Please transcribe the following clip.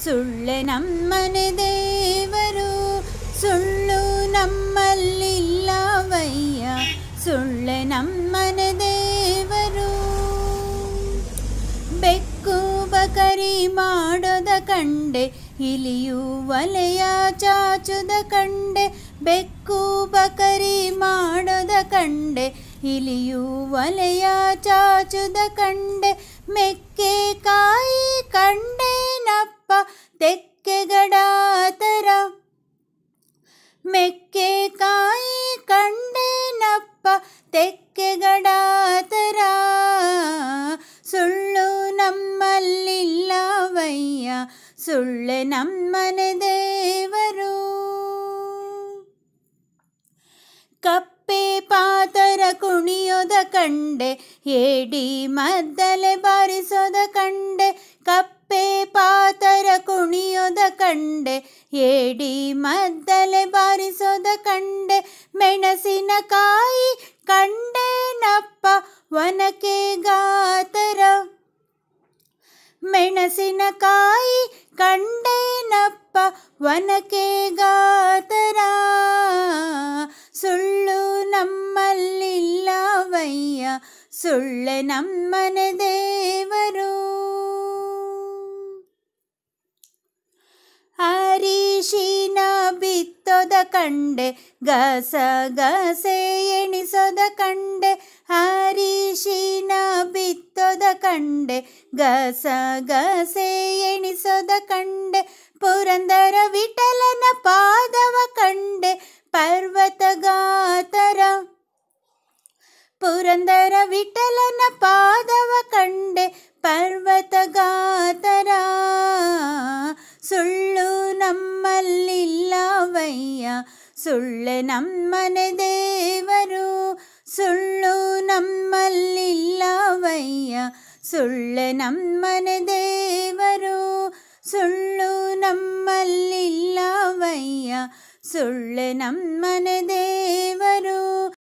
ಸುಳ್ಳೆ ನಮ್ಮನೆ ದೇವರು ಸುಳ್ಳು ನಮ್ಮಲ್ಲಿಲ್ಲವಯ್ಯ ಸುಳ್ಳೆ ನಮ್ಮನೆ ದೇವರು ಬೆಕ್ಕು ಬಕರಿ ಮಾಡೋದ ಕಂಡೆ ಇಲಿಯು ಒಲೆಯ ಚಾಚುದ ಕಂಡೆ ಬೆಕ್ಕು ಬಕರಿ ಮಾಡೋದ ಕಂಡೆ ಇಲಿಯು ಒಲೆಯ ಚಾಚುದ ಕಂಡೆ ಮೆಕ್ಕೆ ಕಾಯಿ ಕಂಡೇನಪ್ಪ ತೆಕ್ಕೆಗಡಾತರ ಮೆಕ್ಕೆ ಕಾಯಿ ಕಂಡೇನಪ್ಪ ತೆಕ್ಕೆಗಡಾತರ ಸುಳ್ಳು ನಮ್ಮಲ್ಲಿಲ್ಲವಯ್ಯ ಸುಳ್ಳೆ ನಮ್ಮನೆ ದೇವರು ಕಪ್ಪೆ ಪಾತರ ಕುಣಿಯೋದ ಕಂಡೆ ಏಡಿ ಮದ್ದಲೆ ಬಾರಿಸೋದ ಕಂಡೆ ಕಪ್ಪೆ ಪಾತರ ಕುಣಿಯೋದ ಕಂಡೆ ಏಡಿ ಮದ್ದಲೆ ಬಾರಿಸೋದ ಕಂಡೆ ಮೆಣಸಿನಕಾಯಿ ಕಂಡೇನಪ್ಪ ಒನಕೆ ಗಾತರ ಮೆಣಸಿನಕಾಯಿ ಕಂಡೇನಪ್ಪ ಒನಕೆ ಗಾತರ ಸುಳ್ಳು ನಮ್ಮಲ್ಲಿಲ್ಲವಯ್ಯ ಸುಳ್ಳೆ ನಮ್ಮನೆ ದೇವರು ಅರಿಶಿನ ಬಿತ್ತೋದ ಕಂಡೆ ಗಸ ಗಸೆ ಎಣಿಸೋದ ಕಂಡೆ ಅರಿಶಿನ ಬಿತ್ತೋದ ಕಂಡೆ ಗಸ ಗಸೆ ಎಣಿಸೋದ ಕಂಡೆ ಪುರಂದರ ವಿಠಲನ ಪಾದವ ಕಂಡೆ ಪರ್ವತ ಗಾತರ ಪುರಂದರ ವಿಠಲನ ಪಾದವ ಕಂಡೆ ಪರ್ವತ ಗಾತರ ಸುಳ್ಳು ನಮ್ಮಲ್ಲಿಲ್ಲವಯ್ಯ ಸುಳ್ಳೆ ನಮ್ಮನೆ ದೇವರು ಸುಳ್ಳು ನಮ್ಮಲ್ಲಿಲ್ಲವಯ್ಯ ಸುಳ್ಳೆ ನಮ್ಮನೆ ದೇವರು ಸುಳ್ಳು ನಮ್ಮಲ್ಲಿಲ್ಲವಯ್ಯ ಸುಳ್ಳೆ ನಮ್ಮನೆ ದೇವರು